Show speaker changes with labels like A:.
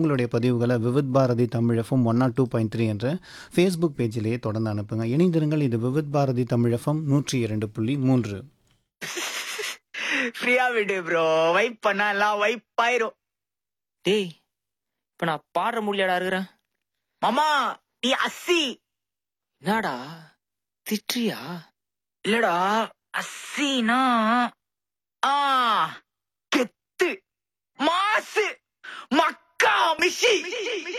A: உங்களுடைய பதிவுகளை விவித் பாரதி தமிழஃபம் one nought two point three என்ற ஃபேஸ்புக் பேஜிலேயே தொடர்ந்து அனுப்புங்க இணைந்திருங்கள் இது விவித் பாரதி தமிழஃபம் நூற்றி இரண்டு புள்ளி மூன்று
B: ஃப்ரீயா விடு ப்ரோ வைப் பண்ணா எல்லாம் வைப் ஆயிரும்
C: டேய் இப்ப நான் பாடுற முடியாடா இருக்கிறேன்
B: மாமா நீ அஸ்ஸி
C: என்னடா திட்றியா
B: இல்லடா அஸ்ஸினா ஆ கெத்து மாசு மக்கா மிஷி